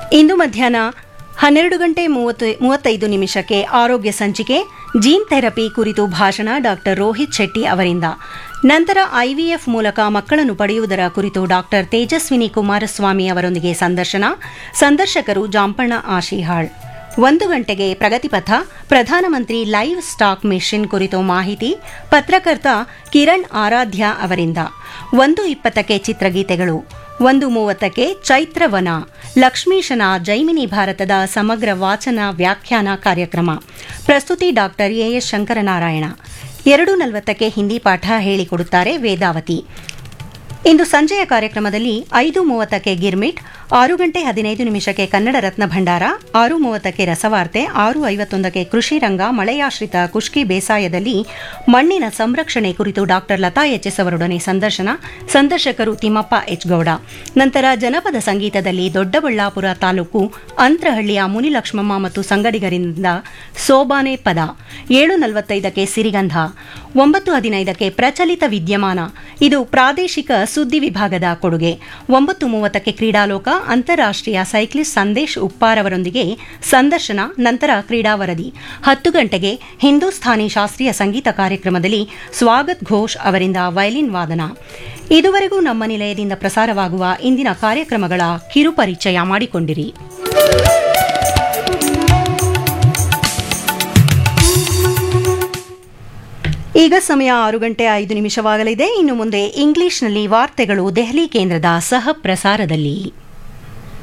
ಇಂದು ಮಧ್ಯಾಹ್ನ ಹನ್ನೆರಡು ಗಂಟೆ ಮೂವತ್ತು ಮೂವತ್ತೈದು ನಿಮಿಷಕ್ಕೆ ಆರೋಗ್ಯ ಸಂಚಿಕೆ ಜೀನ್ ಥೆರಪಿ ಕುರಿತು ಭಾಷಣ ಡಾಕ್ಟರ್ ರೋಹಿತ್ ಶೆಟ್ಟಿ ಅವರಿಂದ ನಂತರ ಐವಿಎಫ್ ಮೂಲಕ ಮಕ್ಕಳನ್ನು ಪಡೆಯುವುದರ ಕುರಿತು ಡಾಕ್ಟರ್ ತೇಜಸ್ವಿನಿ ಕುಮಾರಸ್ವಾಮಿ ಅವರೊಂದಿಗೆ ಸಂದರ್ಶನ ಸಂದರ್ಶಕರು ಜಾಂಪಣ್ಣ ಆಶಿಹಾಳ್ ಒಂದು ಗಂಟೆಗೆ ಪ್ರಗತಿಪಥ ಪ್ರಧಾನಮಂತ್ರಿ ಲೈವ್ ಸ್ಟಾಕ್ ಮಿಷನ್ ಕುರಿತು ಮಾಹಿತಿ ಪತ್ರಕರ್ತ ಕಿರಣ್ ಆರಾಧ್ಯ ಅವರಿಂದ ಒಂದು ಇಪ್ಪತ್ತಕ್ಕೆ ಚಿತ್ರಗೀತೆಗಳು ಒಂದು ಮೂವತ್ತಕ್ಕೆ ಚೈತ್ರವನ ಲಕ್ಷ್ಮೀಶನ ಜೈಮಿನಿ ಭಾರತದ ಸಮಗ್ರ ವಾಚನ ವ್ಯಾಖ್ಯಾನ ಕಾರ್ಯಕ್ರಮ ಪ್ರಸ್ತುತಿ ಡಾಕ್ಟರ್ ಎಎಸ್ ಶಂಕರನಾರಾಯಣ ಎರಡು ನಲವತ್ತಕ್ಕೆ ಹಿಂದಿ ಪಾಠ ಹೇಳಿಕೊಡುತ್ತಾರೆ ವೇದಾವತಿ ಇಂದು ಸಂಜೆಯ ಕಾರ್ಯಕ್ರಮದಲ್ಲಿ ಐದು ಮೂವತ್ತಕ್ಕೆ ಗಿರ್ಮಿಟ್ ಆರು ಗಂಟೆ ಹದಿನೈದು ನಿಮಿಷಕ್ಕೆ ಕನ್ನಡ ರತ್ನ ಭಂಡಾರ ಆರು ಮೂವತ್ತಕ್ಕೆ ರಸವಾರ್ತೆ ಆರು ಐವತ್ತೊಂದಕ್ಕೆ ಕೃಷಿ ರಂಗ ಮಳೆಯಾಶ್ರಿತ ಕುಷ್ಕಿ ಬೇಸಾಯದಲ್ಲಿ ಮಣ್ಣಿನ ಸಂರಕ್ಷಣೆ ಕುರಿತು ಡಾಕ್ಟರ್ ಲತಾ ಎಚ್ ಎಸ್ ಅವರೊಡನೆ ಸಂದರ್ಶನ ಸಂದರ್ಶಕರು ತಿಮ್ಮಪ್ಪ ಎಚ್ ಗೌಡ ನಂತರ ಜನಪದ ಸಂಗೀತದಲ್ಲಿ ದೊಡ್ಡಬಳ್ಳಾಪುರ ತಾಲೂಕು ಅಂತ್ರಹಳ್ಳಿಯ ಮುನಿಲಕ್ಷ್ಮಮ್ಮ ಮತ್ತು ಸಂಗಡಿಗರಿಂದ ಸೋಬಾನೆ ಪದ ಏಳು ನಲವತ್ತೈದಕ್ಕೆ ಸಿರಿಗಂಧ ಒಂಬತ್ತು ಹದಿನೈದಕ್ಕೆ ಪ್ರಚಲಿತ ವಿದ್ಯಮಾನ ಇದು ಪ್ರಾದೇಶಿಕ ಸುದ್ದಿ ವಿಭಾಗದ ಕೊಡುಗೆ ಒಂಬತ್ತು ಮೂವತ್ತಕ್ಕೆ ಕ್ರೀಡಾಲೋಕ ಅಂತಾರಾಷ್ಟ್ರೀಯ ಸೈಕ್ಲಿಸ್ಟ್ ಸಂದೇಶ್ ಉಪ್ಪಾರ್ ಅವರೊಂದಿಗೆ ಸಂದರ್ಶನ ನಂತರ ಕ್ರೀಡಾ ವರದಿ ಹತ್ತು ಗಂಟೆಗೆ ಹಿಂದೂಸ್ಥಾನಿ ಶಾಸ್ತ್ರೀಯ ಸಂಗೀತ ಕಾರ್ಯಕ್ರಮದಲ್ಲಿ ಸ್ವಾಗತ್ ಘೋಷ್ ಅವರಿಂದ ವಯಲಿನ್ ವಾದನ ಇದುವರೆಗೂ ನಮ್ಮ ನಿಲಯದಿಂದ ಪ್ರಸಾರವಾಗುವ ಇಂದಿನ ಕಾರ್ಯಕ್ರಮಗಳ ಕಿರುಪರಿಚಯ ಮಾಡಿಕೊಂಡಿರಿ ಈಗ ಸಮಯ ಆರು ಗಂಟೆ ಐದು ನಿಮಿಷವಾಗಲಿದೆ ಇನ್ನು ಮುಂದೆ ಇಂಗ್ಲಿಷ್ನಲ್ಲಿ ವಾರ್ತೆಗಳು ದೆಹಲಿ ಕೇಂದ್ರದ ಸಹ ಪ್ರಸಾರದಲ್ಲಿ